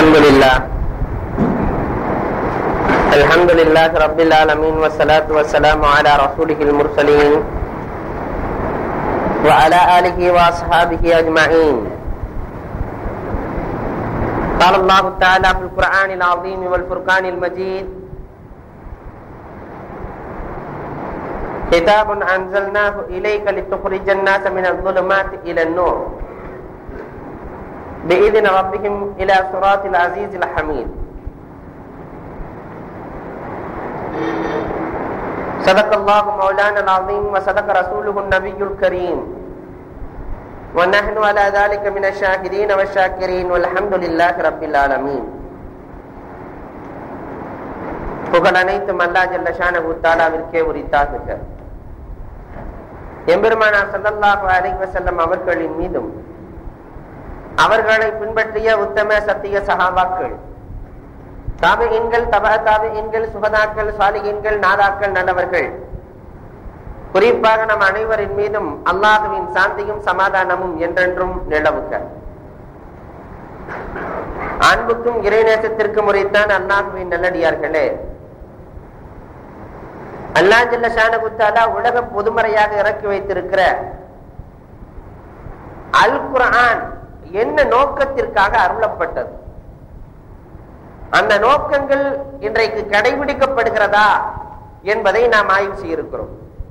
الحمد لله الحمد لله رب العالمين والصلاة والسلام على رسوله المرسلين وعلى آله وأصحابه أجمعين قال الله تعالى في القرآن العظيم والفرقان المجيد كتاب أنزلناه إليك لتخرج الناس من الظلمات إلى النور بإذن ربهم إلى صراط العزيز الحميد صدق الله مولانا العظيم وصدق رسوله النبي الكريم ونحن على ذلك من الشاهدين والشاكرين والحمد لله رب العالمين புகழ் அனைத்தும் அல்லா ஜல்ல ஷானஹு தாலாவிற்கே உரித்தாகுக எம்பெருமானார் ஸல்லல்லாஹு அலைஹி வஸல்லம் அவர்களின் மீதும் அவர்களை பின்பற்றிய உத்தம சத்திய சகாபாக்கள் தாபியின்கள் தப தாபியின்கள் சுகதாக்கள் சாலிகின்கள் நாதாக்கள் நல்லவர்கள் குறிப்பாக நம் அனைவரின் மீதும் அல்லாஹுவின் சாந்தியும் சமாதானமும் என்றென்றும் நிலவுக அன்புக்கும் இறைநேசத்திற்கும் உரைத்தான் அல்லாஹுவின் நல்லடியார்களே அல்லா ஜல்ல ஷானகுத்தாலா உலக பொதுமறையாக இறக்கி வைத்திருக்கிற அல் குர்ஆன் என்ன நோக்கத்திற்காக அருளப்பட்டது அந்த நோக்கங்கள் இன்றைக்கு கடைபிடிக்கப்படுகிறதா என்பதை நாம் ஆய்வு செய்யிருக்கிறோம்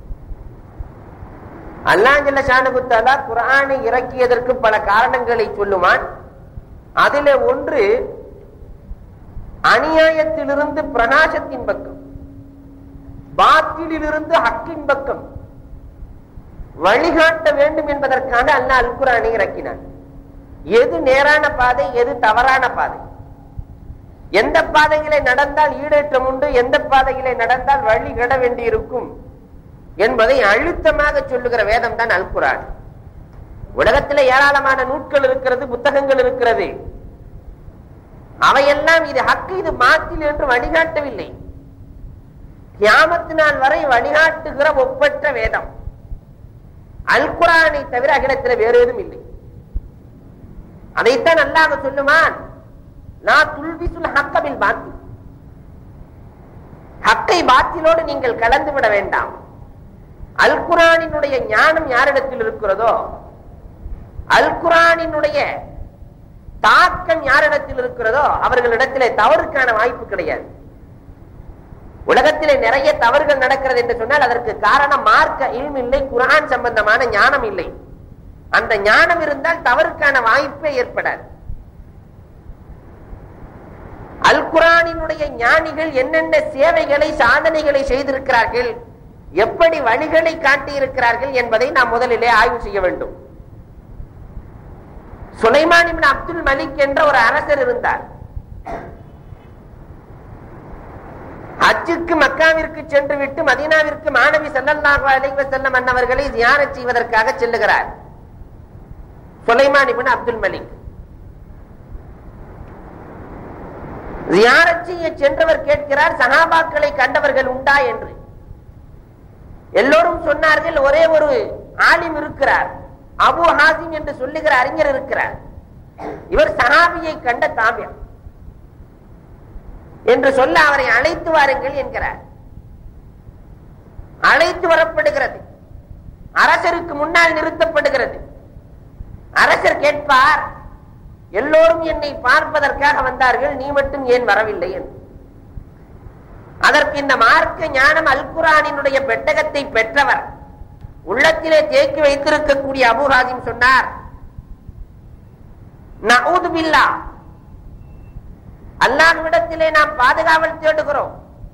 அல்லாஞ்சல்ல ஷானுகுத்தாலா குரானை இறக்கியதற்கு பல காரணங்களை சொல்லுவான் அதிலே ஒன்று அநியாயத்திலிருந்து பிரகாசத்தின் பக்கம் பாத்திலிருந்து ஹக்கின் பக்கம் வழிகாட்ட வேண்டும் என்பதற்காக அல்லா அல் குரானை இறக்கினான் எது நேரான பாதை எது தவறான பாதை எந்த பாதையிலே நடந்தால் ஈடேற்றம் உண்டு எந்த பாதையிலே நடந்தால் வழி கட வேண்டியிருக்கும் என்பதை அழுத்தமாக சொல்லுகிற வேதம் தான் அல் குரான் உலகத்தில் ஏராளமான நூட்கள் இருக்கிறது புத்தகங்கள் இருக்கிறது அவையெல்லாம் இது ஹக்கு இது மாத்தில் என்று வழிகாட்டவில்லை கியாமத்து நாள் வரை வழிகாட்டுகிற ஒப்பற்ற வேதம் அல் குரானை தவிர அகிலத்தில் வேறு எதுவும் இல்லை அதைத்தான் அல்லாஹ் சொல்லுவான் நான் துல்விசுல் ஹக்கபில் பாத்தி ஹக்கை பாத்திலோடு நீங்கள் கலந்து விட வேண்டாம் அல் குரானினுடைய ஞானம் யாரிடத்தில் இருக்கிறதோ அல் குரானினுடைய தாக்கம் யாரிடத்தில் இருக்கிறதோ அவர்களிடத்திலே தவறுக்கான வாய்ப்பு கிடையாது உலகத்திலே நிறைய தவறுகள் நடக்கிறது என்று சொன்னால் அதற்கு காரணம் மார்க்க இல்ம் இல்லை குரான் சம்பந்தமான ஞானம் இல்லை அந்த ஞானம் இருந்தால் தவறுக்கான வாய்ப்பே ஏற்படாது அல் குரானினுடைய ஞானிகள் என்னென்ன சேவைகளை சாதனைகளை செய்திருக்கிறார்கள் எப்படி வழிகளை காட்டியிருக்கிறார்கள் என்பதை நாம் முதலிலே ஆய்வு செய்ய வேண்டும் சுலைமான் அப்துல் மலிக் என்ற ஒரு அரசர் இருந்தார் ஹஜ்ஜுக்கு மக்காவிற்கு சென்று விட்டு மதீனாவிற்கு மாணவி செல்லல்லாஹு அலைவ செல்லம் அன்னவர்களை தியானம் செய்வதற்காக செல்லுகிறார் சுலைமான் இபின் அப்துல் மலிக் செய்ய சென்றவர் கேட்கிறார் சகாபாக்களை கண்டவர்கள் உண்டா என்று எல்லோரும் சொன்னார்கள் ஒரே ஒரு ஆலிம் இருக்கிறார் அபு ஹாசிம் என்று சொல்லுகிற அறிஞர் இருக்கிறார் இவர் சஹாபியை கண்ட தாமியம் என்று சொல்ல அவரை அழைத்து வாருங்கள் என்கிறார் அழைத்து வரப்படுகிறது அரசருக்கு முன்னால் நிறுத்தப்படுகிறது அரசர் கேட்பார் எல்லோரும் என்னை பார்ப்பதற்காக வந்தார்கள் நீ மட்டும் ஏன் வரவில்லை என்று அதற்கு இந்த மார்க்க ஞானம் அல்குரானினுடைய பெட்டகத்தை பெற்றவர் உள்ளத்திலே தேக்கி வைத்திருக்கக்கூடிய அபுஹாசிம் சொன்னார் நவுதுபில்லா அல்லாஹ்விடத்திலே நாம் பாதுகாவல் தேடுகிறோம்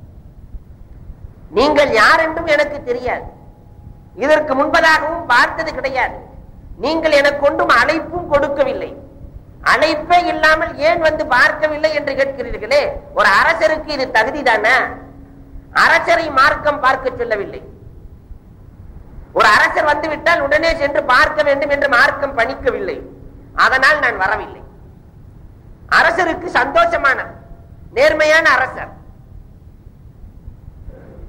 நீங்கள் யார் என்றும் எனக்கு தெரியாது இதற்கு முன்பதாகவும் பார்த்தது கிடையாது நீங்கள் எனக்கு கொண்டும் அழைப்பும் கொடுக்கவில்லை அழைப்பே இல்லாமல் ஏன் வந்து பார்க்கவில்லை என்று கேட்கிறீர்களே ஒரு அரசருக்கு இது தகுதி தானே அரசரை மார்க்கம் பார்க்க சொல்லவில்லை ஒரு அரசர் வந்துவிட்டால் உடனே சென்று பார்க்க வேண்டும் என்று மார்க்கம் பணிக்கவில்லை அதனால் நான் வரவில்லை அரசருக்கு சந்தோஷமான நேர்மையான அரசர்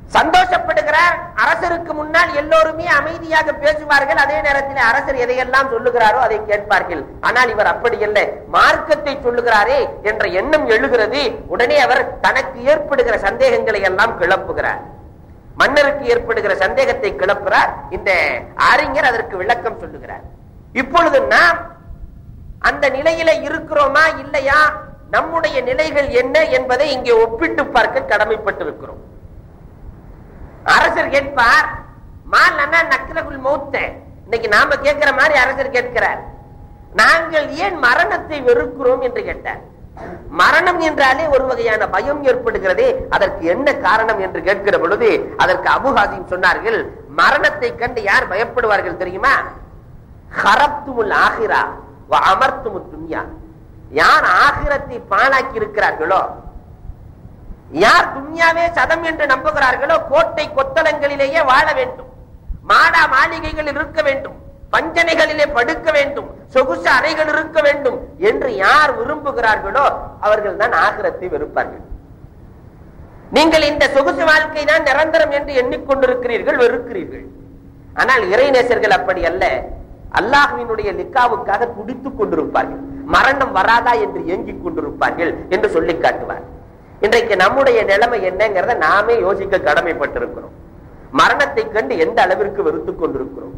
சந்தோஷப்படுகிறார் அரசருக்கு முன்னால் எல்லோருமே அமைதியாக பேசுவார்கள் அதே நேரத்தில் அரசர் எதையெல்லாம் சொல்லுகிறாரோ அதை கேட்பார்கள் ஆனால் இவர் அப்படி அல்ல மார்க்கத்தை சொல்லுகிறாரே என்ற எண்ணம் எழுகிறது உடனே அவர் தனக்கு ஏற்படுகிற சந்தேகங்களை எல்லாம் கிளப்புகிறார் மன்னருக்கு ஏற்படுகிற சந்தேகத்தை கிளப்புறார் இந்த அறிஞர் அதற்கு விளக்கம் சொல்லுகிறார் இப்பொழுது நாம் அந்த நிலையில இருக்கிறோமா இல்லையா நம்முடைய நிலைகள் என்ன என்பதை இங்கே ஒப்பிட்டு பார்க்க கடமைப்பட்டிருக்கிறோம் அரசர் கேட்பார் மாலனா நக்ரகுல் மௌத்த இன்னைக்கு நாம கேட்கிற மாதிரி அரசர் கேட்கிறார் நாங்கள் ஏன் மரணத்தை வெறுக்கிறோம் என்று கேட்டார் மரணம் என்றாலே ஒரு வகையான பயம் ஏற்படுகிறதே அதற்கு என்ன காரணம் என்று கேட்கிற பொழுது அதற்கு அபுஹாசிம் சொன்னார்கள் மரணத்தை கண்டு யார் பயப்படுவார்கள் தெரியுமா ஹரப்துமுல் ஆகிரா அமர்த்துமு துன்யா யார் ஆகிரத்தை பாழாக்கி இருக்கிறார்களோ யார் துன்யாவே சதம் என்று நம்புகிறார்களோ கோட்டை கொத்தளங்களிலேயே வாழ வேண்டும் மாடா மாளிகைகளில் இருக்க வேண்டும் பஞ்சனைகளிலே படுக்க வேண்டும் சொகுசு அறைகள் இருக்க வேண்டும் என்று யார் விரும்புகிறார்களோ அவர்கள் தான் ஆகிரத்தை வெறுப்பார்கள் நீங்கள் இந்த சொகுசு வாழ்க்கை தான் நிரந்தரம் என்று எண்ணிக்கொண்டிருக்கிறீர்கள் வெறுக்கிறீர்கள் ஆனால் இறைநேசர்கள் அப்படி அல்ல அல்லாஹுவினுடைய லிக்காவுக்காக துடித்துக் கொண்டிருப்பார்கள் மரணம் வராதா என்று ஏங்கிக் கொண்டிருப்பார்கள் என்று சொல்லி காட்டுவார் இன்றைக்கு நம்முடைய நிலைமை என்னங்கிறத நாமே யோசிக்க கடமைப்பட்டிருக்கிறோம் மரணத்தை கண்டு எந்த அளவிற்கு வெறுத்துக் கொண்டிருக்கிறோம்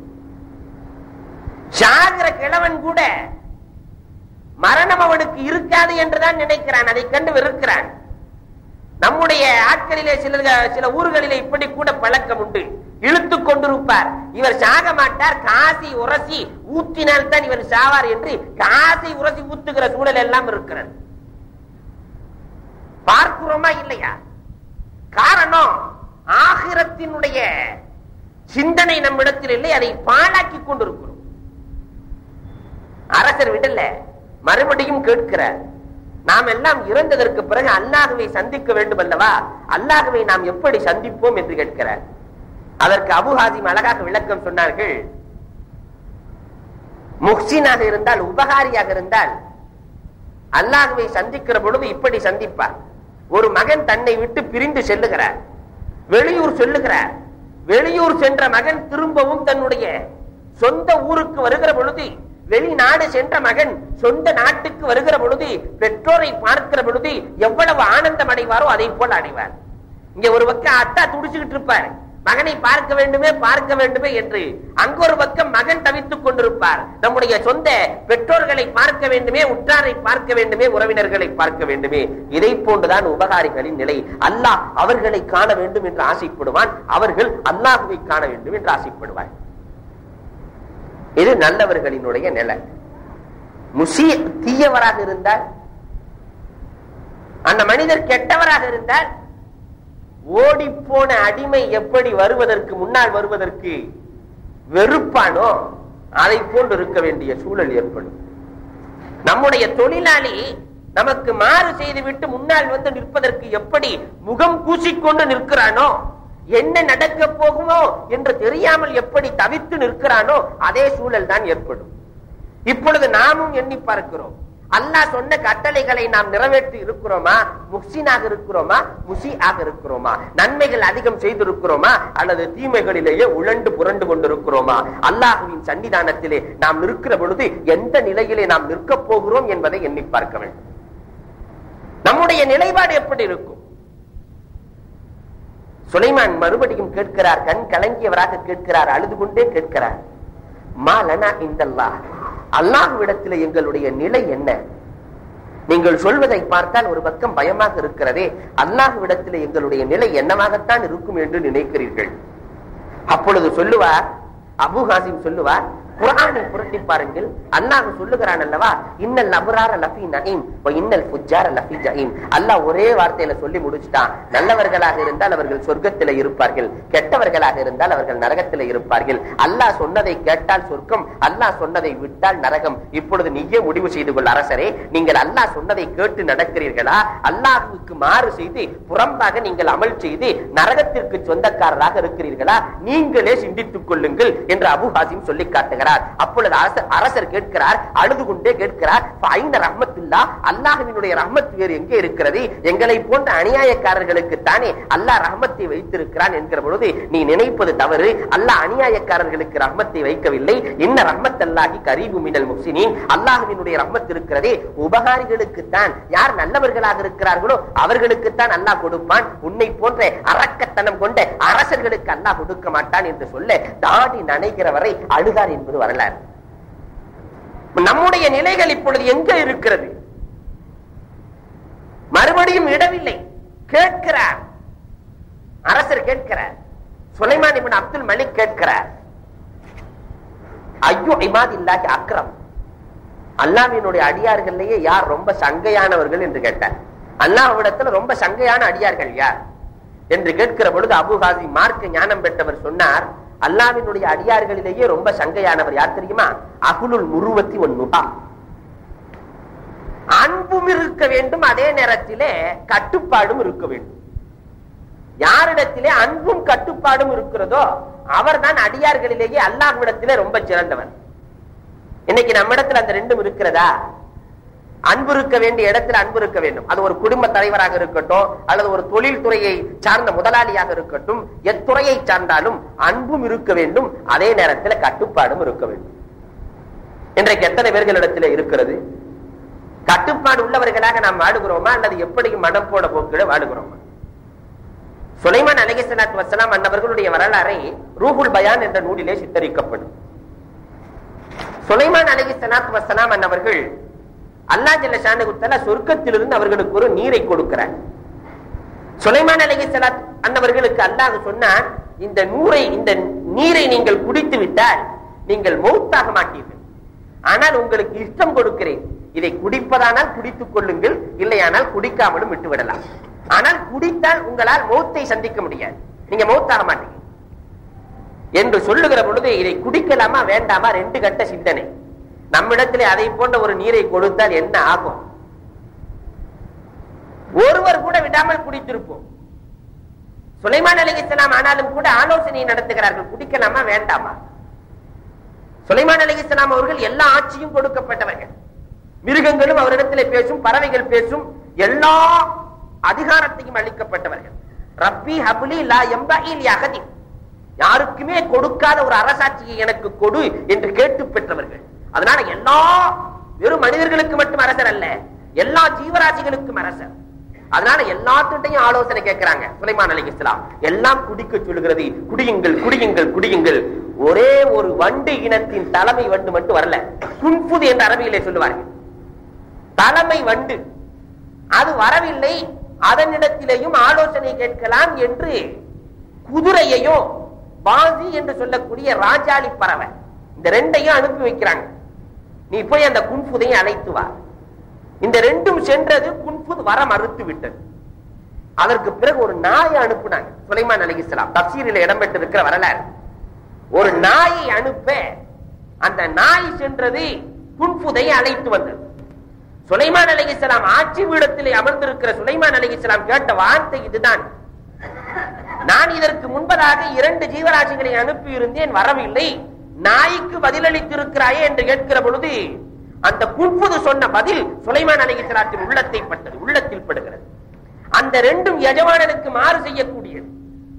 சாகிற கிழவன் கூட மரணம் அவனுக்கு இருக்காது என்றுதான் நினைக்கிறான் அதை கண்டு வெறுக்கிறான் நம்முடைய ஆட்களிலே சில சில ஊர்களிலே இப்படி கூட பழக்கம் உண்டு இழுத்துக் கொண்டிருப்பார் இவர் சாக மாட்டார் காசி உரசி ஊத்தினால் தான் இவர் சாவார் என்று காசி உரசி ஊத்துகிற சூழல் எல்லாம் இருக்கிறது பார்க்கிறோமா இல்லையா காரணம் ஆகிரத்தினுடைய சிந்தனை நம்மிடத்தில் இல்லை அதை பாழாக்கி கொண்டிருக்கிறோம் அரசர் விடல மறுபடியும் கேட்கிறார் நாம் எல்லாம் இறந்ததற்கு பிறகு அல்லாஹுவை சந்திக்க வேண்டும் அல்லவா அல்லாஹுவை நாம் எப்படி சந்திப்போம் என்று கேட்கிறார் அதற்கு அபுஹாசிம் அழகாக விளக்கம் சொன்னார்கள் முஹ்சினாக இருந்தால் உபகாரியாக இருந்தால் அல்லாஹுவை சந்திக்கிற பொழுது இப்படி சந்திப்பார் ஒரு மகன் தன்னை விட்டு பிரிந்து செல்லுகிறார் வெளியூர் செல்லுகிறார் வெளியூர் சென்ற மகன் திரும்பவும் தன்னுடைய சொந்த ஊருக்கு வருகிற பொழுது வெளிநாடு சென்ற மகன் சொந்த நாட்டுக்கு வருகிற பொழுது பெற்றோரை பார்க்கிற பொழுது எவ்வளவு ஆனந்தம் அடைவாரோ அதை போல் அடைவார் இங்க ஒரு பக்கம் அத்தா துடிச்சுக்கிட்டு இருப்பார் மகனை பார்க்க வேண்டுமே பார்க்க வேண்டுமே என்று அங்க ஒரு பக்கம் மகன் தவித்துக் கொண்டிருப்பார் நம்முடைய சொந்த பெற்றோர்களை பார்க்க வேண்டுமே உற்றாரை பார்க்க வேண்டுமே உறவினர்களை பார்க்க வேண்டுமே இதை போன்றுதான் உபகாரிகளின் நிலை அல்லாஹ் அவர்களை காண வேண்டும் என்று ஆசைப்படுவான் அவர்கள் அல்லாஹுவை காண வேண்டும் என்று ஆசைப்படுவார் இது நல்லவர்களினுடைய நிலை முசி தீயவராக இருந்தால் அந்த மனிதர் கெட்டவராக இருந்தால் ஓடிப்போன அடிமை எப்படி வருவதற்கு முன்னால் வருவதற்கு வெறுப்பானோ அதை போன்று இருக்க வேண்டிய சூழல் ஏற்படும் நம்முடைய தொழிலாளி நமக்கு மாறு செய்துவிட்டு முன்னால் வந்து நிற்பதற்கு எப்படி முகம் பூசிக்கொண்டு நிற்கிறானோ என்ன நடக்க போகுமோ என்று தெரியாமல் எப்படி தவித்து நிற்கிறானோ அதே சூழல் தான் ஏற்படும் இப்பொழுது நாமும் எண்ணி பார்க்கிறோம் அல்லாஹ் சொன்ன கட்டளைகளை நாம் நிறைவேற்றி இருக்கிறோமா முக்சினாக இருக்கிறோமா முசி ஆக இருக்கிறோமா நன்மைகள் அதிகம் செய்திருக்கிறோமா அல்லது தீமைகளிலேயே உழண்டு புரண்டு கொண்டிருக்கிறோமா அல்லாஹுவின் சன்னிதானத்திலே நாம் நிற்கிற பொழுது எந்த நிலையிலே நாம் நிற்க போகிறோம் என்பதை எண்ணி பார்க்க வேண்டும் நம்முடைய நிலைப்பாடு எப்படி இருக்கும் சுலைமான் மறுபடியும் கேட்கிறார் கண் கலங்கியவராக கேட்கிறார் அழுது கொண்டே கேட்கிறார் மாலனா இந்தல்லா அல்லாஹ்விடத்தில் எங்களுடைய நிலை என்ன நீங்கள் சொல்வதை பார்த்தால் ஒரு பக்கம் பயமாக இருக்கிறதே அல்லாஹ்விடத்தில் எங்களுடைய நிலை என்னவாகத்தான் இருக்கும் என்று நினைக்கிறீர்கள் அப்பொழுது சொல்லுவார் அபு ஹாசிம் சொல்லுவார் குரானை புரட்டி பாருங்கள் அல்லாஹ் சொல்லுகிறான் அல்லவா இன்னல் அபுரார லஃபி நஹீம் இன்னல் ஃபுஜார லஃபி ஜஹீம் அல்லாஹ் ஒரே வார்த்தையில சொல்லி முடிச்சுட்டான் நல்லவர்களாக இருந்தால் அவர்கள் சொர்க்கத்தில இருப்பார்கள் கெட்டவர்களாக இருந்தால் அவர்கள் நரகத்தில இருப்பார்கள் அல்லாஹ் சொன்னதை கேட்டால் சொர்க்கம் அல்லாஹ் சொன்னதை விட்டால் நரகம் இப்பொழுது நீயே முடிவு செய்து கொள் அரசரே நீங்கள் அல்லாஹ் சொன்னதை கேட்டு நடக்கிறீர்களா அல்லாஹுக்கு மாறு செய்து புறம்பாக நீங்கள் அமல் செய்து நரகத்திற்கு சொந்தக்காரராக இருக்கிறீர்களா நீங்களே சிந்தித்துக் கொள்ளுங்கள் என்று அபு ஹாசிம் சொல்லி காட்டுகிறார் கேட்கிறார் அப்பொழுது அரசர் அரசர் கேட்கிறார் அழுது கொண்டே கேட்கிறார் ஐந்த ரஹ்மத்துல்லா அல்லாஹ்வினுடைய ரஹ்மத் வேறு எங்கே இருக்கிறது எங்களை போன்ற அநியாயக்காரர்களுக்கு தானே அல்லாஹ் ரஹ்மத்தை வைத்திருக்கிறான் என்கிற பொழுது நீ நினைப்பது தவறு அல்லாஹ் அநியாயக்காரர்களுக்கு ரஹ்மத்தை வைக்கவில்லை என்ன ரஹ்மத் அல்லாஹி கரீபு மினல் முஹ்சினீன் அல்லாஹ்வினுடைய ரஹ்மத் இருக்கிறதே உபகாரிகளுக்குத்தான் யார் நல்லவர்களாக இருக்கிறார்களோ அவர்களுக்குத்தான் அல்லாஹ் கொடுப்பான் உன்னை போன்ற அரக்கத்தனம் கொண்ட அரசர்களுக்கு அல்லாஹ் கொடுக்க மாட்டான் என்று சொல்ல தாடி நனைகிற வரை அழுதார் என்பது வரலாறு நம்முடைய நிலைகள் இப்பொழுது எங்க இருக்கிறது மறுபடியும் இடவில்லை கேட்கிறார் அரசர் கேட்கிறார் சுலைமான் இப்னு அப்துல் மலிக் கேட்கிறார் ஐயோ இமாதில்லாஹி அக்ரம் அல்லாஹ்வினுடைய அடியார்கள்லயே யார் ரொம்ப சங்கையானவர்கள் என்று கேட்டார் அல்லாஹ்விடத்துல ரொம்ப சங்கையான அடியார்கள் யார் என்று கேட்கிற பொழுது அபுஹாசி மார்க்க ஞானம் பெற்றவர் சொன்னார் அல்லாஹ்வினுடைய அடியார்களிலேயே ரொம்ப சங்கையானவர் யார் தெரியுமா அகுலுல் முருவத்தி ஒன்னுபா அன்பும் இருக்க வேண்டும் அதே நேரத்திலே கட்டுப்பாடும் இருக்க வேண்டும் யாரிடத்திலே அன்பும் கட்டுப்பாடும் இருக்கிறதோ அவர்தான் அடியார்களிலேயே அல்லாஹ்விடத்திலே ரொம்ப சிறந்தவர் இன்னைக்கு நம்ம இடத்துல அந்த ரெண்டும் இருக்கிறதா அன்பு இருக்க வேண்டிய இடத்துல அன்பு இருக்க வேண்டும் அது ஒரு குடும்ப தலைவராக இருக்கட்டும் அல்லது ஒரு தொழில் துறையை சார்ந்த முதலாளியாக இருக்கட்டும் எத்துறையை சார்ந்தாலும் அன்பும் இருக்க வேண்டும் அதே நேரத்தில் கட்டுப்பாடும் இருக்க வேண்டும் இன்றைக்கு எத்தனை பேர்களிடத்தில் இருக்கிறது கட்டுப்பாடு உள்ளவர்களாக நாம் வாடுகிறோமா அல்லது எப்படி மனம் போட போக்கிட வாடுகிறோமா சுலைமான் அலிகசலாத் வசலாம் அன்னவர்களுடைய வரலாறை ரூஹுல் பயான் என்ற நூலிலே சித்தரிக்கப்படும் சுலைமான் அலகி சலாத் வசலாம் அன்னவர்கள் அல்லா ஜல்ல ஷானுகுத்தல சொர்க்கத்திலிருந்து அவர்களுக்கு ஒரு நீரை கொடுக்கிறார் சுலைமான் அலகி சலாத் அன்னவர்களுக்கு அல்லாஹ் சொன்னான் இந்த நூரை இந்த நீரை நீங்கள் குடித்து விட்டால் நீங்கள் மௌத்தாக மாட்டீர்கள் ஆனால் உங்களுக்கு இஷ்டம் கொடுக்கிறேன் இதை குடிப்பதானால் குடித்துக் கொள்ளுங்கள் இல்லையானால் குடிக்காமலும் விட்டு விடலாம் ஆனால் குடித்தால் உங்களால் மௌத்தை சந்திக்க முடியாது நீங்க மௌத்தாக மாட்டீங்க என்று சொல்லுகிற பொழுது இதை குடிக்கலாமா வேண்டாமா ரெண்டு கட்ட சிந்தனை நம்மிடத்திலே அதை போன்ற ஒரு நீரை கொடுத்தால் என்ன ஆகும் ஒருவர் கூட விடாமல் குடித்திருப்போம் சுலைமான் அலிகலாம் ஆனாலும் கூட ஆலோசனை நடத்துகிறார்கள் குடிக்கலாமா வேண்டாமா சுலைமான் அலிகலாம் அவர்கள் எல்லா ஆட்சியும் கொடுக்கப்பட்டவர்கள் மிருகங்களும் அவரிடத்திலே பேசும் பறவைகள் பேசும் எல்லா அதிகாரத்தையும் அளிக்கப்பட்டவர்கள் ரப்பி ஹபுலி லா எம்பகில் அகதி யாருக்குமே கொடுக்காத ஒரு அரசாட்சியை எனக்கு கொடு என்று கேட்டு பெற்றவர்கள் அதனால எல்லா வெறும் மனிதர்களுக்கு மட்டும் அரசர் அல்ல எல்லா ஜீவராசிகளுக்கும் அரசர் அதனால எல்லாத்துட்டையும் ஆலோசனை கேட்கிறாங்க சுலைமான் அலி இஸ்லாம் எல்லாம் குடிக்க சொல்லுகிறது குடியுங்கள் குடியுங்கள் குடியுங்கள் ஒரே ஒரு வண்டு இனத்தின் தலைமை வண்டு மட்டும் வரல குன்புது என்ற அரபியிலே சொல்லுவார்கள் தலைமை வண்டு அது வரவில்லை அதனிடத்திலேயும் ஆலோசனை கேட்கலாம் என்று குதிரையையும் பாசி என்று சொல்லக்கூடிய ராஜாளி பறவை இந்த ரெண்டையும் அனுப்பி வைக்கிறாங்க நீ போய் அந்த குன்புதையும் அழைத்து வா இந்த ரெண்டும் சென்றது குன்புத் வர மறுத்து விட்டது அதற்கு பிறகு ஒரு நாயை அனுப்புனாங்க சுலைமான் அலிகிஸ்லாம் தப்சீரில் இடம்பெற்றிருக்கிற வரலாறு ஒரு நாயை அனுப்ப அந்த நாய் சென்றது குன்புதை அழைத்து வந்தது சுலைமான் அலிகிஸ்லாம் ஆட்சி பீடத்திலே அமர்ந்திருக்கிற சுலைமான் அலிகிஸ்லாம் கேட்ட வார்த்தை இதுதான் நான் இதற்கு முன்பதாக இரண்டு ஜீவராசிகளை அனுப்பி இருந்தேன் வரவில்லை நாய்க்கு பதிலளித்திருக்கிறாயே என்று கேட்கிற பொழுது அந்த குன்புது சொன்ன பதில் சுலைமான் அலிகிஸ்லாத்தின் உள்ளத்தை பட்டது உள்ளத்தில் படுகிறது அந்த ரெண்டும் எஜமானனுக்கு மாறு செய்யக்கூடியது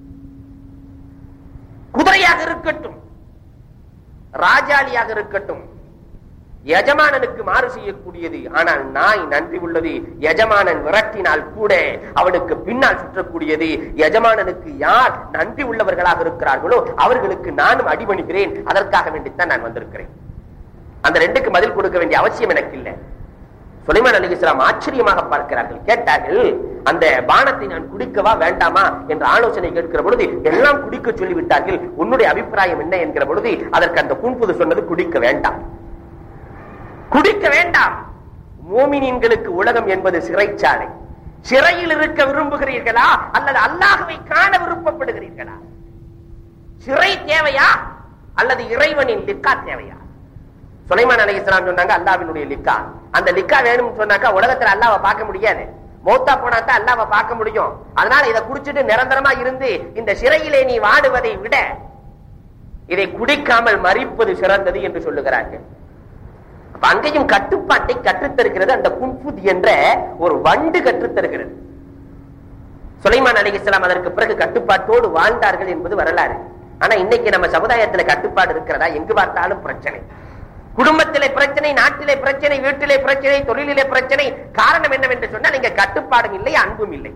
குதிரையாக இருக்கட்டும் ராஜாளியாக இருக்கட்டும் எஜமானனுக்கு மாறு செய்யக்கூடியது ஆனால் நாய் நன்றி உள்ளது எஜமானன் விரட்டினால் கூட அவனுக்கு பின்னால் சுற்றக்கூடியது எஜமானனுக்கு யார் நன்றி உள்ளவர்களாக இருக்கிறார்களோ அவர்களுக்கு நானும் அடிபணிகிறேன் அதற்காக வேண்டித்தான் நான் வந்திருக்கிறேன் அந்த ரெண்டுக்கு பதில் கொடுக்க வேண்டிய அவசியம் எனக்கு இல்லை சுலைமான் அலி இஸ்லாம் ஆச்சரியமாக பார்க்கிறார்கள் கேட்டார்கள் அந்த பானத்தை நான் குடிக்கவா வேண்டாமா என்ற ஆலோசனை கேட்கிற பொழுது எல்லாம் குடிக்க சொல்லிவிட்டார்கள் உன்னுடைய அபிப்பிராயம் என்ன என்கிற பொழுது அதற்கு அந்த புன்புது சொன்னது குடிக்க வேண்டாம் குடிக்க வேண்டாம் மோமினின்களுக்கு உலகம் என்பது சிறைச்சாலை சிறையில் இருக்க விரும்புகிறீர்களா அல்லது அல்லாஹுவை காண விருப்பப்படுகிறீர்களா சிறை தேவையா அல்லது இறைவனின் லிக்கா தேவையா சுலைமான் அலி இஸ்லாம் சொன்னாங்க அல்லாவினுடைய லிக்கா அந்த லிக்கா வேணும்னு சொன்னாக்கா உலகத்துல அல்லாவை பார்க்க முடியாது மௌத்தா போனா தான் அல்லாவை பார்க்க முடியும் அதனால இதை குடிச்சிட்டு நிரந்தரமா இருந்து இந்த சிறையிலே நீ வாடுவதை விட இதை குடிக்காமல் மறிப்பது சிறந்தது என்று சொல்லுகிறார்கள் அப்ப அங்கேயும் கட்டுப்பாட்டை கற்றுத்தருகிறது அந்த குன்புத் என்ற ஒரு வண்டு கற்றுத்தருகிறது சுலைமான் அலிகலாம் அதற்கு பிறகு கட்டுப்பாட்டோடு வாழ்ந்தார்கள் என்பது வரலாறு ஆனா இன்னைக்கு நம்ம சமுதாயத்துல கட்டுப்பாடு இருக்கிறதா எங்கு பார்த்தாலும் பிரச்சனை குடும்பத்திலே பிரச்சனை நாட்டிலே பிரச்சனை வீட்டிலே பிரச்சனை தொழிலிலே பிரச்சனை காரணம் என்னவென்று சொன்னால் இங்க கட்டுப்பாடும் இல்லை அன்பும் இல்லை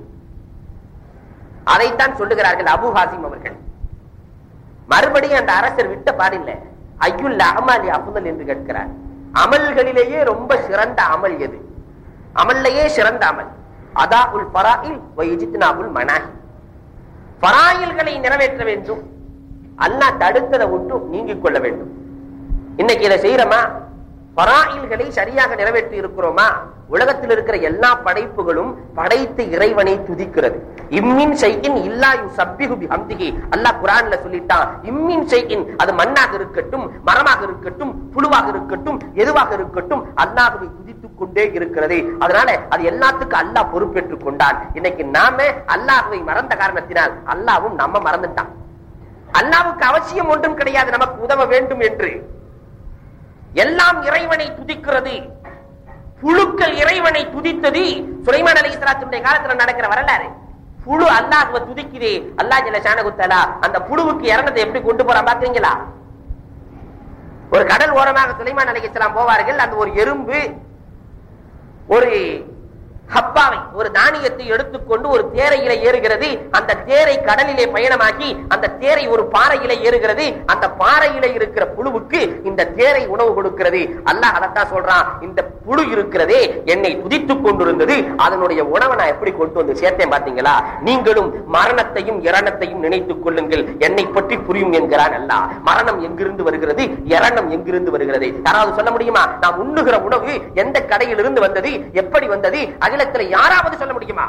அதைத்தான் சொல்லுகிறார்கள் அபு ஹாசிம் அவர்கள் மறுபடியும் அந்த அரசர் விட்ட பாடில்லை ஐயுல் அகமாலி அபுதல் என்று கேட்கிறார் அமல்களிலேயே ரொம்ப சிறந்த அமல் எது அமல்லையே சிறந்த அமல் அதா உல் பராயில் வைஜித்னாபுல் மனாஹி பராயில்களை நிறைவேற்ற வேண்டும் அல்லாஹ் தடுத்ததை விட்டு நீங்கிக் கொள்ள வேண்டும் இன்னைக்கு இதை செய்யறோமா பராயில்களை சரியாக நிறைவேற்றி இருக்கிறோமா உலகத்தில் இருக்கிற எல்லா படைப்புகளும் படைத்து இறைவனை துதிக்கிறது இம்மின் செய்யின் இல்லாயு சப்பிகுபி ஹம்திகி அல்லாஹ் குரான்ல சொல்லிட்டான் இம்மின் செய்யின் அது மண்ணாக இருக்கட்டும் மரமாக இருக்கட்டும் புழுவாக இருக்கட்டும் எதுவாக இருக்கட்டும் அல்லாஹுவை துதித்துக் கொண்டே இருக்கிறது அதனால அது எல்லாத்துக்கும் அல்லாஹ் பொறுப்பேற்றுக் கொண்டான் இன்னைக்கு நாம அல்லாஹுவை மறந்த காரணத்தினால் அல்லாவும் நம்ம மறந்துட்டான் அல்லாவுக்கு அவசியம் ஒன்றும் கிடையாது நமக்கு உதவ வேண்டும் என்று எல்லாம் இறைவனை துதிக்கிறது புழுக்கள் இறைவனை துதித்தது சுலைமான் அலி இஸ்லாத்துடைய காலத்துல நடக்கிற வரலாறு புழு அல்லாஹுவ துதிக்குதே அல்லாஹ் ஜல்ல ஷானகுத்தலா அந்த புழுவுக்கு இறங்கத்தை எப்படி கொண்டு போறான் பாக்குறீங்களா ஒரு கடல் ஓரமாக சுலைமான் அலி இஸ்லாம் போவார்கள் அந்த ஒரு எறும்பு ஒரு ஹப்பாவை ஒரு தானியத்தை எடுத்துக்கொண்டு ஒரு தேரையில ஏறுகிறது அந்த தேரை கடலிலே பயணமாக்கி அந்த தேரை ஒரு பாறையில ஏறுகிறது அந்த பாறையில இருக்கிற புழுவுக்கு இந்த தேரை உணவு கொடுக்கிறது அல்லாஹ் அதைத்தான் சொல்றான் இந்த புழு இருக்கிறதே என்னை துதித்துக் கொண்டிருந்தது அதனுடைய உணவை நான் எப்படி கொண்டு வந்து சேர்த்தேன் பாத்தீங்களா நீங்களும் மரணத்தையும் இரணத்தையும் நினைத்துக் கொள்ளுங்கள் என்னை பற்றி புரியும் என்கிறான் அல்லாஹ் மரணம் எங்கிருந்து வருகிறது இரணம் எங்கிருந்து வருகிறது யாராவது சொல்ல முடியுமா நாம் உண்ணுகிற உணவு எந்த கடையிலிருந்து வந்தது எப்படி வந்தது அகிலத்துல யாராவது சொல்ல முடியுமா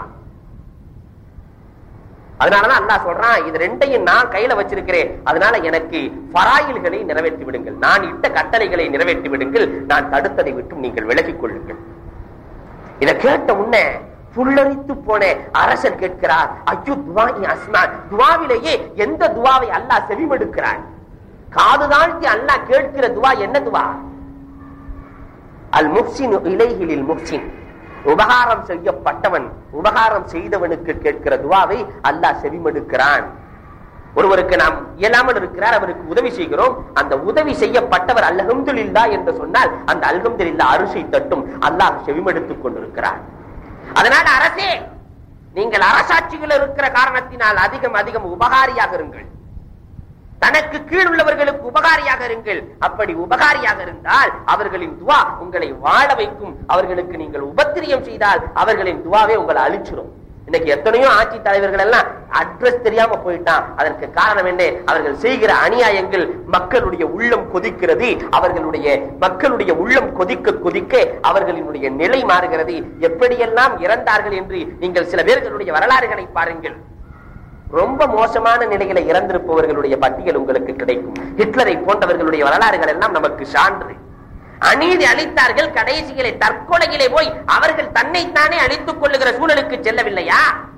அதனாலதான் அல்லாஹ் சொல்றான் இது ரெண்டையும் நான் கையில வச்சிருக்கிறேன் அதனால எனக்கு பராயில்களை நிறைவேற்றி விடுங்கள் நான் இட்ட கட்டளைகளை நிறைவேற்றி விடுங்கள் நான் தடுத்ததை விட்டு நீங்கள் விலகிக் கொள்ளுங்கள் இதை கேட்ட உடனே புல்லரித்து போன அரசர் கேட்கிறார் ஐயோ துவா அஸ்மான் துவாவிலேயே எந்த துவாவை அல்லாஹ் செவிமடுக்கிறான் காது தாழ்த்தி அல்லாஹ் கேட்கிற துவா என்ன துவா அல் முஹ்சின் இலைகளில் முஹ்சின் உபகாரம் செய்யப்பட்டவன் உபகாரம் செய்தவனுக்கு கேட்கிற துவாவை அல்லாஹ் செவிமடுக்கிறான் ஒருவருக்கு நாம் இயலாமல் இருக்கிறார் அவருக்கு உதவி செய்கிறோம் அந்த உதவி செய்யப்பட்டவர் அல்ஹம்துலில்லா என்று சொன்னால் அந்த அல்ஹம்துலில்லா அரிசி தட்டும் அல்லாஹ் செவிமடுத்துக் கொண்டிருக்கிறார் அதனால அரசே நீங்கள் அரசாட்சியில் இருக்கிற காரணத்தினால் அதிகம் அதிகம் உபகாரியாக இருங்கள் தனக்கு கீழ் உள்ளவர்களுக்கு உபகாரியாக இருங்கள் அப்படி உபகாரியாக இருந்தால் அவர்களின் துவா உங்களை வாழ வைக்கும் அவர்களுக்கு நீங்கள் உபத்திரியம் செய்தால் அவர்களின் துவாவே உங்களை அழிச்சிடும் இன்னைக்கு எத்தனையோ ஆட்சி தலைவர்கள் எல்லாம் அட்ரஸ் தெரியாம போயிட்டான் அதற்கு காரணம் என்ன அவர்கள் செய்கிற அநியாயங்கள் மக்களுடைய உள்ளம் கொதிக்கிறது அவர்களுடைய மக்களுடைய உள்ளம் கொதிக்க கொதிக்க அவர்களினுடைய நிலை மாறுகிறது எப்படியெல்லாம் இறந்தார்கள் என்று நீங்கள் சில பேர்களுடைய வரலாறுகளை பாருங்கள் ரொம்ப மோசமான நிலையில இறந்திருப்பவர்களுடைய பட்டியல் உங்களுக்கு கிடைக்கும் ஹிட்லரை போன்றவர்களுடைய வரலாறுகள் எல்லாம் நமக்கு சான்று அநீதி அளித்தார்கள் கடைசியிலே தற்கொலையிலே போய் அவர்கள் தன்னைத்தானே அழித்துக் கொள்ளுகிற சூழலுக்கு செல்லவில்லையா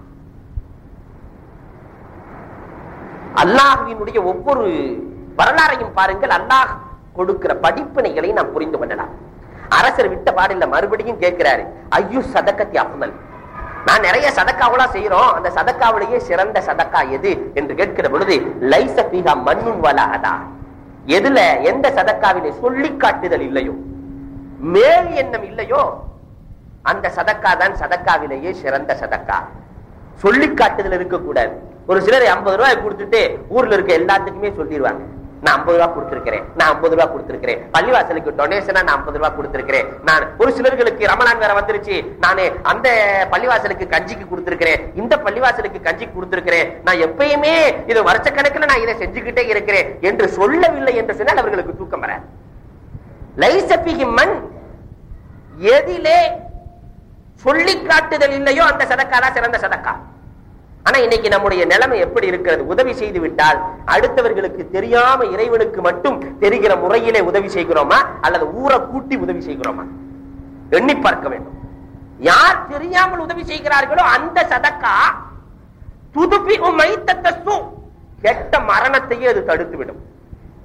அல்லாஹுவினுடைய ஒவ்வொரு வரலாறையும் பாருங்கள் அல்லாஹ் கொடுக்கிற படிப்பினைகளை நாம் புரிந்து கொள்ளலாம் அரசர் விட்ட பாடில்ல மறுபடியும் கேட்கிறாரு ஐயோ சதக்கத்தி அஃமல் நான் நிறைய சதக்காவெல்லாம் செய்யறோம் அந்த சதக்காவிலேயே சிறந்த சதக்கா எது என்று கேட்கிற பொழுது லைச பீகா மண்ணுன் வலாகதா எதுல எந்த சதக்காவிலே சொல்லி காட்டுதல் இல்லையோ மேல் எண்ணம் இல்லையோ அந்த சதக்கா தான் சதக்காவிலேயே சிறந்த சதக்கா சொல்லி காட்டுதல் இருக்கக்கூடாது ஒரு சிலர் ஐம்பது ரூபாய் கொடுத்துட்டு ஊர்ல இருக்க எல்லாத்துக்குமே சொல்லிடுவாங்க நான் ஐம்பது ரூபாய் கொடுத்திருக்கிறேன் நான் ஐம்பது ரூபாய் கொடுத்திருக்கிறேன் பள்ளிவாசலுக்கு டொனேஷனா நான் ஐம்பது ரூபாய் கொடுத்திருக்கிறேன் நான் ஒரு சிலர்களுக்கு ரமலான் வேற வந்துருச்சு நானு அந்த பள்ளிவாசலுக்கு கஞ்சிக்கு கொடுத்திருக்கிறேன் இந்த பள்ளிவாசலுக்கு கஞ்சிக்கு கொடுத்திருக்கிறேன் நான் எப்பயுமே இது வருஷக்கணக்கில் நான் இதை செஞ்சுக்கிட்டே இருக்கிறேன் என்று சொல்லவில்லை என்று சொன்னால் அவர்களுக்கு தூக்கம் வர லைசப்பிகி மண் எதிலே சொல்லி காட்டுதல் இல்லையோ அந்த சதக்கா தான் சிறந்த சதக்கா ஆனா இன்னைக்கு நம்முடைய நிலைமை எப்படி இருக்கிறது உதவி செய்து விட்டால் அடுத்தவர்களுக்கு தெரியாம இறைவனுக்கு மட்டும் தெரிகிற முறையிலே உதவி செய்கிறோமா அல்லது ஊரை கூட்டி உதவி செய்கிறோமா எண்ணி பார்க்க வேண்டும் யார் தெரியாமல் உதவி செய்கிறார்களோ அந்த சதக்கா துதுப்பி மைத்தத்தசு கெட்ட மரணத்தையே அது தடுத்து விடும்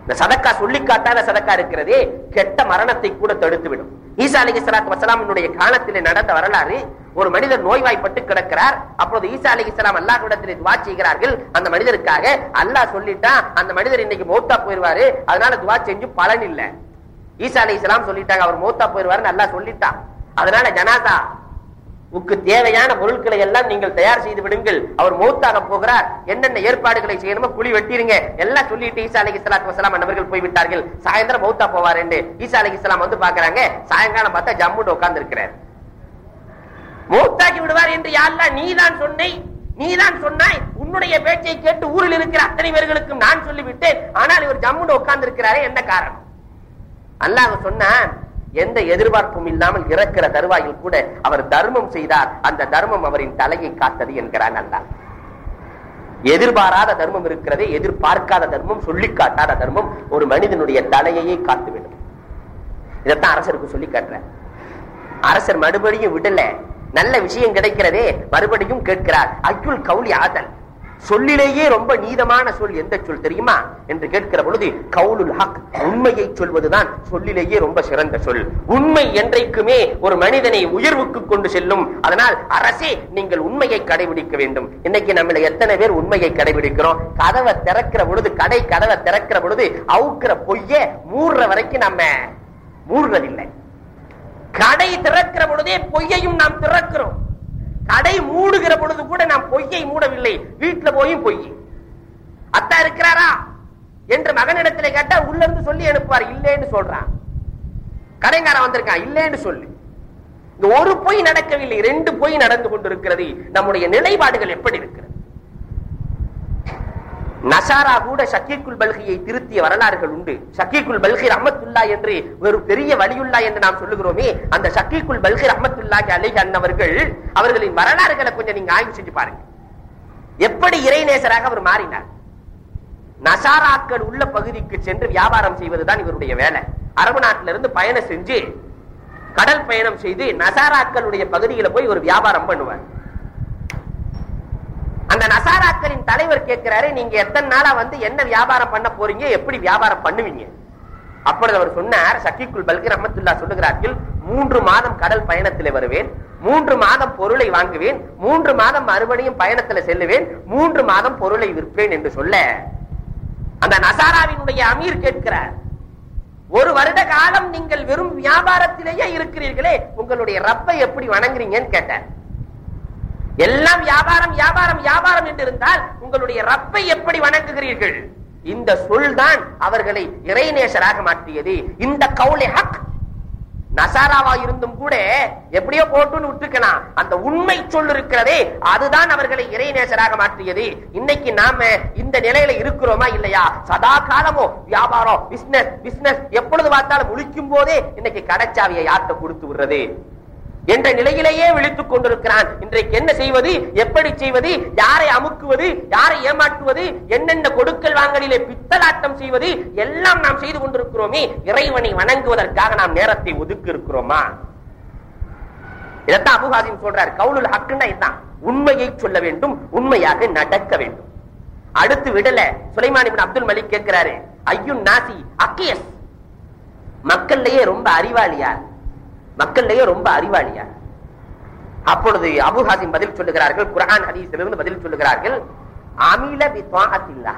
இந்த சதக்கா சொல்லி காட்டாத சதக்கா இருக்கிறதே கெட்ட மரணத்தை கூட தடுத்து விடும் ஈசா அலி சலாத்து வசலாமினுடைய காலத்திலே நடந்த வரலாறு ஒரு மனிதர் நோய்வாய்ப்பட்டு கிடக்கிறார் அப்போது ஈசா அலி இஸ்லாம் அல்லாஹ்விடத்திலே துவா செய்கிறார்கள் அந்த மனிதருக்காக அல்லாஹ் சொல்லிட்டான் அந்த மனிதர் இன்னைக்கு மௌத்தா போயிருவாரு அதனால துவா செஞ்சு பலன் இல்ல ஈசா அலி இஸ்லாம் சொல்லிட்டாங்க அவர் மௌத்தா போயிருவாருன்னு அல்லாஹ் சொல்லிட்டான் அதனால ஜனாதா உக்கு தேவையான பொருட்களை எல்லாம் நீங்கள் தயார் செய்து விடுங்கள் அவர் மௌத்தாக போகிறார் என்னென்ன ஏற்பாடுகளை செய்யணுமோ குழி வெட்டிருங்க எல்லாம் சொல்லிட்டு ஈசா அலி இஸ்லாத்து வசலாம் அன்னவர்கள் போய் விட்டார்கள் சாயந்தரம் மௌத்தா போவார் என்று ஈசா அலி இஸ்லாம் வந்து பாக்குறாங்க சாயங்காலம் பார்த்தா ஜம்முன்னு உட்கார்ந்து இருக்கிறார் மௌத்தாக்கி விடுவார் என்று யாரெல்லாம் நீதான் சொன்னை நீதான் சொன்னாய் உன்னுடைய பேச்சை கேட்டு ஊரில் இருக்கிற அத்தனை பேர்களுக்கும் நான் சொல்லிவிட்டேன் ஆனால் இவர் ஜம்முன்னு உட்கார்ந்து இருக்கிறாரே என்ன காரணம் அல்லாஹ் சொன்னான் எந்த எதிர்பார்ப்பும் இல்லாமல் இறக்கிற தருவாயில் கூட அவர் தர்மம் செய்தார் அந்த தர்மம் அவரின் தலையை காத்தது என்கிறான் அல்லாஹ் எதிர்பாராத தர்மம் இருக்கிறது எதிர்பார்க்காத தர்மம் சொல்லி காட்டாத தர்மம் ஒரு மனிதனுடைய தலையையே காத்துவிடும் இதைத்தான் அரசருக்கு சொல்லி காட்டுறேன் அரசர் மறுபடியும் விடல நல்ல விஷயம் கிடைக்கிறதே மறுபடியும் கேட்கிறார் அக்குல் கவுலி ஆதல் சொல்லிலேயே ரொம்ப நீதமான சொல் எந்த சொல் தெரியுமா என்று கேட்கிற பொழுது கவுலுல் ஹக் உண்மையை சொல்வதுதான் சொல்லிலேயே ரொம்ப சிறந்த சொல் உண்மை என்றைக்குமே ஒரு மனிதனை உயர்வுக்கு கொண்டு செல்லும் அதனால் அரசே நீங்கள் உண்மையை கடைபிடிக்க வேண்டும் இன்னைக்கு நம்மள எத்தனை பேர் உண்மையை கடைபிடிக்கிறோம் கதவை திறக்கிற பொழுது கடை கதவை திறக்கிற பொழுது அவுக்கிற பொய்ய மூடுற வரைக்கும் நம்ம மூடுறதில்லை கடை திறக்கிற பொழுதே பொய்யையும் நாம் திறக்கிறோம் கடை மூடுகிற பொழுது கூட நாம் பொய்யை மூடவில்லை வீட்டுல போயும் பொய் அத்தா இருக்கிறாரா என்று மகனிடத்திலே கேட்டா உள்ள இருந்து சொல்லி அனுப்புவார் இல்லேன்னு சொல்றான் கடைக்காரன் வந்திருக்கான் இல்லேன்னு சொல்லு இங்க ஒரு பொய் நடக்கவில்லை ரெண்டு பொய் நடந்து கொண்டிருக்கிறது நம்முடைய நிலைப்பாடுகள் எப்படி இருக்கிறது நசாரா கூட ஷக்கீக்குல் பல்கியை திருத்திய வரலாறுகள் உண்டு ஷக்கீக்குல் பல்கி ரஹமத்துல்லா என்று ஒரு பெரிய வலியுல்லா என்று நாம் சொல்லுகிறோமே அந்த ஷக்கீக்குல் பல்கி ரஹமத்துல்லாஹி அலைஹி அன்னவர்கள் அவர்களின் வரலாறுகளை கொஞ்சம் நீங்க ஆய்வு செஞ்சு பாருங்க எப்படி இறைநேசராக அவர் மாறினார் நசாராக்கள் உள்ள பகுதிக்கு சென்று வியாபாரம் செய்வதுதான் இவருடைய வேலை அரபு நாட்டிலிருந்து பயணம் செஞ்சு கடல் பயணம் செய்து நசாராக்களுடைய பகுதியில போய் ஒரு வியாபாரம் பண்ணுவார் அந்த நசாராக்களின் தலைவர் கேட்கிறாரு நீங்க எத்தனை நாளா வந்து என்ன வியாபாரம் பண்ண போறீங்க எப்படி வியாபாரம் பண்ணுவீங்க அப்பொழுது அவர் சொன்னார் சக்கிக்குள் பல்கி ரஹமத்துல்லா சொல்லுகிறார்கள் மூன்று மாதம் கடல் பயணத்திலே வருவேன் மூன்று மாதம் பொருளை வாங்குவேன் மூன்று மாதம் மறுபடியும் பயணத்துல செல்லுவேன் மூன்று மாதம் பொருளை விற்பேன் என்று சொல்ல அந்த நசாராவினுடைய அமீர் கேட்கிறார் ஒரு வருட காலம் நீங்கள் வெறும் வியாபாரத்திலேயே இருக்கிறீர்களே உங்களுடைய ரப்பை எப்படி வணங்குறீங்கன்னு கேட்டார் எல்லாம் வியாபாரம் வியாபாரம் வியாபாரம் என்று இருந்தால் உங்களுடைய ரப்பை எப்படி வணங்குகிறீர்கள் இந்த சொல் தான் அவர்களை இறைநேசராக மாற்றியது இந்த கவுலே ஹக் நசாராவா இருந்தும் கூட எப்படியோ போட்டுன்னு விட்டுக்கலாம் அந்த உண்மை சொல் இருக்கிறதே அதுதான் அவர்களை இறைநேசராக மாற்றியது இன்னைக்கு நாம இந்த நிலையில இருக்கிறோமா இல்லையா சதா காலமோ வியாபாரம் பிசினஸ் பிசினஸ் எப்பொழுது பார்த்தாலும் முழிக்கும் போதே இன்னைக்கு கடைச்சாவியை யார்கிட்ட கொடுத்து விடுறது என்ற நிலையிலேயே விழித்துக் கொண்டிருக்கிறான் இன்றைக்கு என்ன செய்வது எப்படி செய்வது யாரை அமுக்குவது யாரை ஏமாற்றுவது என்னென்ன கொடுக்கல் வாங்கலிலே பித்தலாட்டம் செய்வது எல்லாம் நாம் செய்து கொண்டிருக்கிறோமே இறைவனை வணங்குவதற்காக நாம் நேரத்தை ஒதுக்கி இருக்கிறோமா இதைத்தான் அபுஹாசிம் சொல்றார் கவுலுல் ஹக்குன்னா இதுதான் உண்மையை சொல்ல வேண்டும் உண்மையாக நடக்க வேண்டும் அடுத்து விடல சுலைமான் இப்னு அப்துல் மலிக் கேட்கிறாரு ஐயுன் நாசி அக்கியஸ் மக்கள்லயே ரொம்ப அறிவாளியார் மக்கள்லயே ரொம்ப அறிவாளியார் அப்பொழுது அபு ஹாசிம் பதில் சொல்லுகிறார்கள் குரான் ஹதீஸிலிருந்து பதில் சொல்லுகிறார்கள் அமில பித்வாஅத்தில்லா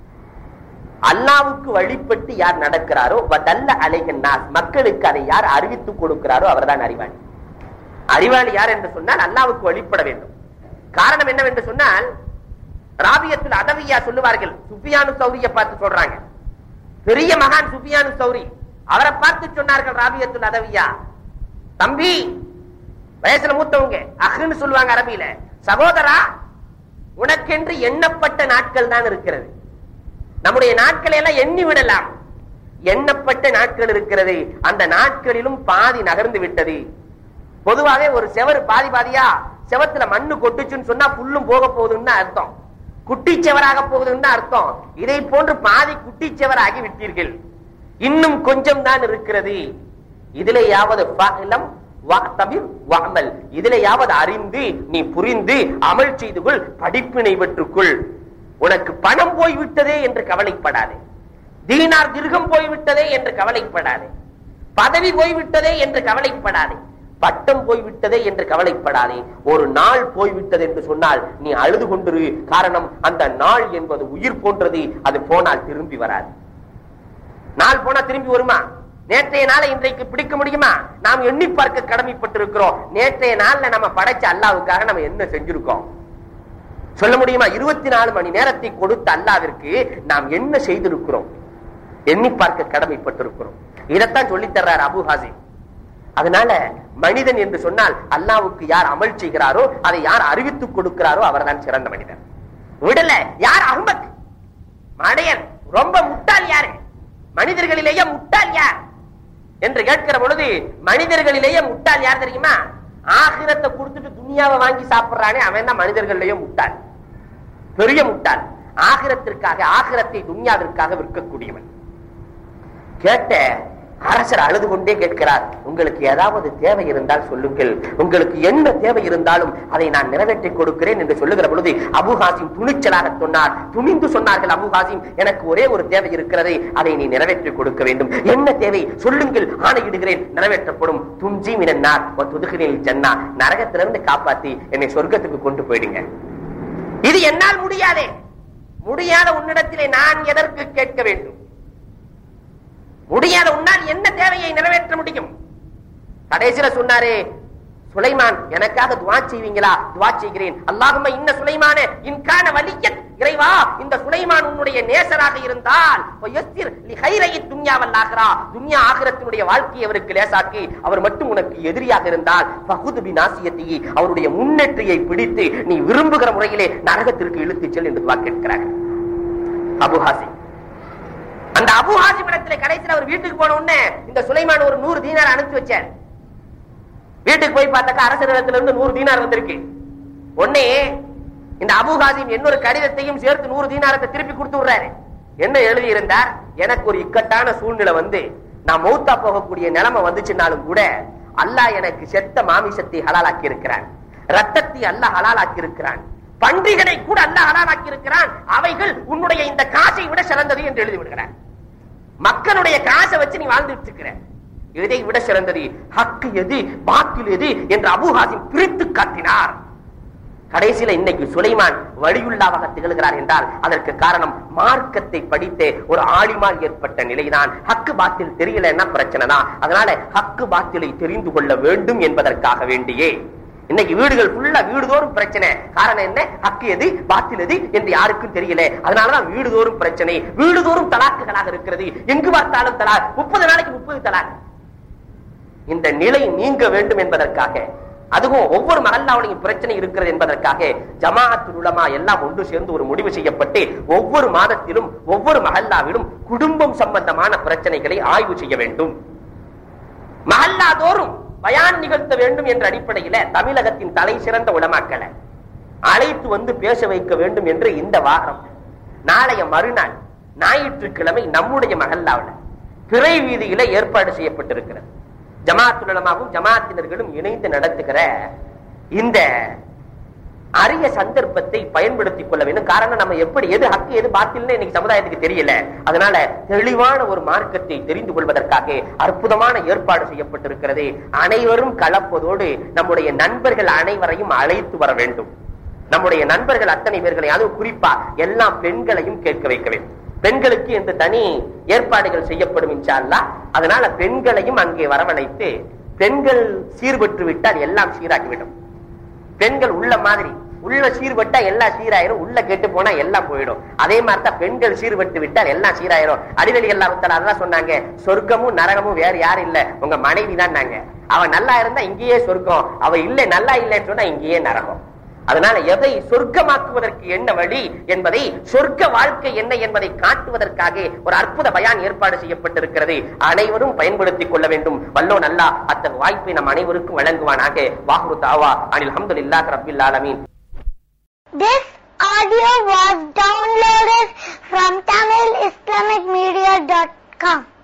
அல்லாவுக்கு வழிபட்டு யார் நடக்கிறாரோ வதல்ல அலைகன்னாஸ் மக்களுக்கு அதை யார் அறிவித்து கொடுக்கிறாரோ அவர்தான் அறிவாளி அறிவாளி யார் என்று சொன்னால் அல்லாவுக்கு வழிபட வேண்டும் காரணம் என்னவென்று சொன்னால் ராபியத்தில் அதவியா சொல்லுவார்கள் சுஃபியானு சௌரிய பார்த்து சொல்றாங்க பெரிய மகான் சுஃபியானு சௌரி அவரை பார்த்து சொன்னார்கள் ராபியத்துல் அதவியா தம்பி வயசுல மூத்தவங்க அஹ்னு சொல்லுவாங்க அரபியில சகோதரா உனக்கென்று எண்ணப்பட்ட நாட்கள் தான் இருக்கிறது நம்முடைய நாட்களை எல்லாம் எண்ணி விடலாம் எண்ணப்பட்ட நாட்கள் இருக்கிறது அந்த நாட்களிலும் பாதி நகர்ந்து விட்டது பொதுவாவே ஒரு செவர் பாதி பாதியா செவத்துல மண்ணு கொட்டுச்சுன்னு சொன்னா புல்லும் போக போகுதுன்னு அர்த்தம் குட்டிச்செவராக போகுதுன்னு அர்த்தம் இதை போன்று பாதி குட்டிச்செவராகி விட்டீர்கள் இன்னும் கொஞ்சம் தான் இருக்கிறது இதிலேயாவது பாலம் வாமல் இதிலேயாவது அறிந்து நீ புரிந்து அமல் செய்து கொள் படிப்பினை பெற்றுக்கொள் உனக்கு பணம் போய்விட்டதே என்று கவலைப்படாதே தீனார் திருகம் போய்விட்டதே என்று கவலைப்படாதே பதவி போய்விட்டதே என்று கவலைப்படாதே பட்டம் போய்விட்டதே என்று கவலைப்படாதே ஒரு நாள் போய்விட்டது என்று சொன்னால் நீ அழுது கொண்டிரு காரணம் அந்த நாள் என்பது உயிர் போன்றது அது போனால் திரும்பி வராது நாள் போனா திரும்பி வருமா நேற்றைய நாளை இன்றைக்கு பிடிக்க முடியுமா நாம் எண்ணி பார்க்க கடமைப்பட்டிருக்கிறோம் நேற்றைய நாள்ல நம்ம படைச்ச அல்லாவுக்காக நம்ம என்ன செஞ்சிருக்கோம் சொல்ல முடியுமா இருபத்தி நாலு மணி நேரத்தை கொடுத்த அல்லாவிற்கு நாம் என்ன செய்திருக்கிறோம் எண்ணி பார்க்க கடமைப்பட்டிருக்கிறோம் இதைத்தான் சொல்லித் தர்றார் அபு ஹாசிம் அதனால மனிதன் என்று சொன்னால் அல்லாவுக்கு யார் அமல் செய்கிறாரோ அதை யார் அறிவித்துக் கொடுக்கிறாரோ அவர்தான் சிறந்த மனிதன் விடல யார் அகமத் மடையன் ரொம்ப முட்டாள் யாரு மனிதர்களிலேயே முட்டாள் யார் என்று கேட்கிற பொழுது மனிதர்களிலேயே முட்டாள் யார் தெரியுமா ஆகிரத்தை கொடுத்துட்டு துனியாவை வாங்கி சாப்பிடுறானே அவன் தான் மனிதர்களிலேயே முட்டாள் பெரிய முட்டாள் ஆகிரத்திற்காக ஆகிரத்தை துன்யாவிற்காக விற்கக்கூடியவன் கேட்ட அரசர் அழுது கொண்டே கேட்கிறார் உங்களுக்கு ஏதாவது தேவை இருந்தால் சொல்லுங்கள் உங்களுக்கு என்ன தேவை இருந்தாலும் அதை நான் நிறைவேற்றி கொடுக்கிறேன் என்று சொல்லுகிற பொழுது அபுஹாசிம் துணிச்சலாக சொன்னார் துணிந்து சொன்னார்கள் அபுஹாசிம் எனக்கு ஒரே ஒரு தேவை இருக்கிறது அதை நீ நிறைவேற்றி கொடுக்க வேண்டும் என்ன தேவை சொல்லுங்கள் ஆணையிடுகிறேன் நிறைவேற்றப்படும் துஞ்சி மினன்னார் துதுகினில் ஜன்னா நரகத்திலிருந்து காப்பாத்தி என்னை சொர்க்கத்துக்கு கொண்டு போயிடுங்க இது என்னால் முடியாதே முடியாத உன்னிடத்திலே நான் எதற்கு கேட்க வேண்டும் முடியாத உன்னால் என்ன தேவையை நிறைவேற்ற முடியும் கடைசியில சொன்னாரே சுலைமான் எனக்காக துவா செய்வீங்களா துவா செய்கிறேன் அல்லாஹும்ம இன்ன சுலைமான இன்கான வலியத் இறைவா இந்த சுலைமான் உன்னுடைய நேசராக இருந்தால் வயஸ்ஸிர் லிஹைரையி துன்யா வல்லாஹிரா துன்யா ஆகிரத்தினுடைய வாழ்க்கையை அவருக்கு லேசாக்கி அவர் மட்டும் உனக்கு எதிரியாக இருந்தால் ஃபஹுது பினாசியத்திஹி அவருடைய முன்னேற்றியை பிடித்து நீ விரும்புகிற முறையிலே நரகத்திற்கு இழுத்துச் செல் என்று துவா கேட்கிறார்கள் அபுஹாசி அந்த அபு ஹாசிம் இடத்துல கடைசியில் அவர் வீட்டுக்கு போன உடனே இந்த சுலைமான் ஒரு நூறு தீனார் அனுப்பிச்சு வச்சார் வீட்டுக்கு போய் பார்த்தாக்கா அரசர் இடத்துல இருந்து நூறு தீனார் வந்திருக்கு உடனே இந்த அபு ஹாசிம் இன்னொரு கடிதத்தையும் சேர்த்து நூறு தீனாரத்தை திருப்பி கொடுத்து விடுறாரு என்ன எழுதி இருந்தார் எனக்கு ஒரு இக்கட்டான சூழ்நிலை வந்து நான் மௌத்தா போகக்கூடிய நிலைமை வந்துச்சுன்னாலும் கூட அல்லாஹ் எனக்கு செத்த மாமிசத்தை ஹலாலாக்கி இருக்கிறான் ரத்தத்தை அல்லாஹ் ஹலாலாக்கி இருக்கிறான் பன்றிகளை கூட அல்லாஹ் ஹலாலாக்கி இருக்கிறான் அவைகள் உன்னுடைய இந்த காசை விட சிறந்தது என்று எழுதி விடுகிறான் மக்களுடைய காசை வச்சு நீ வாழ்ந்துட்டு இருக்கிற இதை விட சிறந்தது ஹக்கு எது பாத்தில் எது என்று அபுஹாசிம் பிரித்து காட்டினார் கடைசியில இன்னைக்கு சுலைமான் வழியுள்ளாவாக திகழ்கிறார் என்றால் அதற்கு காரணம் மார்க்கத்தை படித்தே ஒரு ஆளிமால் ஏற்பட்ட நிலைதான் ஹக்கு பாத்தில் தெரியலன்னா பிரச்சனை தான் அதனால ஹக்கு பாத்திலை தெரிந்து கொள்ள வேண்டும் என்பதற்காக வேண்டியே இன்னைக்கு வீடுகள் ஃபுல்லா வீடுதோறும் பிரச்சனை காரணம் என்ன ஹக்கு எது பாத்தில் எது என்று யாருக்கும் தெரியல அதனாலதான் வீடுதோறும் பிரச்சனை வீடுதோறும் தலாக்குகளாக இருக்கிறது எங்கு பார்த்தாலும் தலாக் முப்பது நாளைக்கு முப்பது தலாக் இந்த நிலை நீங்க வேண்டும் என்பதற்காக அதுவும் ஒவ்வொரு மகல்லாவிலையும் பிரச்சனை இருக்கிறது என்பதற்காக ஜமாஅத்துல் உலமா எல்லாம் ஒன்று சேர்ந்து ஒரு முடிவு செய்யப்பட்டு ஒவ்வொரு மாதத்திலும் ஒவ்வொரு மகல்லாவிலும் குடும்பம் சம்பந்தமான பிரச்சனைகளை ஆய்வு செய்ய வேண்டும் மகல்லா தோறும் பயான் நிகழ்த்த வேண்டும் என்ற அடிப்படையில தமிழகத்தின் தலை சிறந்த உலமாக்களை அழைத்து வந்து பேச வைக்க வேண்டும் என்று இந்த வாரம் நாளைய மறுநாள் ஞாயிற்றுக்கிழமை நம்முடைய மகல்லாவில் பிறை வீதியில ஏற்பாடு செய்யப்பட்டிருக்கிறது ஜமாத்துலமாவும் ஜமாத்தினர்களும் இணைந்து நடத்துகிற இந்த அரிய சந்தர்ப்பத்தை பயன்படுத்திக் கொள்ள வேண்டும் காரணம் நம்ம எப்படி எது ஹக்கு எது பாத்தில்னு இன்னைக்கு சமுதாயத்துக்கு தெரியல அதனால தெளிவான ஒரு மார்க்கத்தை தெரிந்து கொள்வதற்காக அற்புதமான ஏற்பாடு செய்யப்பட்டிருக்கிறது அனைவரும் கலப்பதோடு நம்முடைய நண்பர்கள் அனைவரையும் அழைத்து வர வேண்டும் நம்முடைய நண்பர்கள் அத்தனை பேர்களை அதுவும் குறிப்பா எல்லா பெண்களையும் கேட்க வைக்க வேண்டும் பெண்களுக்கு என்று தனி ஏற்பாடுகள் செய்யப்படும் இன்ஷா அதனால பெண்களையும் அங்கே வரவழைத்து பெண்கள் சீர்பெற்று விட்டால் எல்லாம் சீராகிவிடும் பெண்கள் உள்ள மாதிரி உள்ள சீர்பட்டா எல்லாம் சீராயிரும் உள்ள கெட்டு போனா எல்லாம் போயிடும் அதே மாதிரி தான் பெண்கள் சீர்பட்டு விட்டால் எல்லாம் சீராயிரும் அடிவெளி எல்லாம் அதான் சொன்னாங்க சொர்க்கமும் நரகமும் வேற யாரும் இல்ல உங்க மனைவி தான் நாங்க அவ நல்லா இருந்தா இங்கேயே சொர்க்கம் அவ இல்ல நல்லா இல்லைன்னு சொன்னா இங்கேயே நரகம் அதனால எதை சொர்க்கமாக்குவதற்கு என்ன வழி என்பதை சொர்க்க வாழ்க்கை என்ன என்பதை காட்டுவதற்காக ஒரு அற்புத பயான் ஏற்பாடு செய்யப்பட்டிருக்கிறது அனைவரும் பயன்படுத்திக் கொள்ள வேண்டும் வல்லோ நல்லா அத்தகைய வாய்ப்பை நம் அனைவருக்கும் வழங்குவானாக வாஹுரு தாவா அனில் அஹமதுல்லாஹ் ரபில் ஆலமீன் This audio was downloaded from TamilIslamicMedia.com.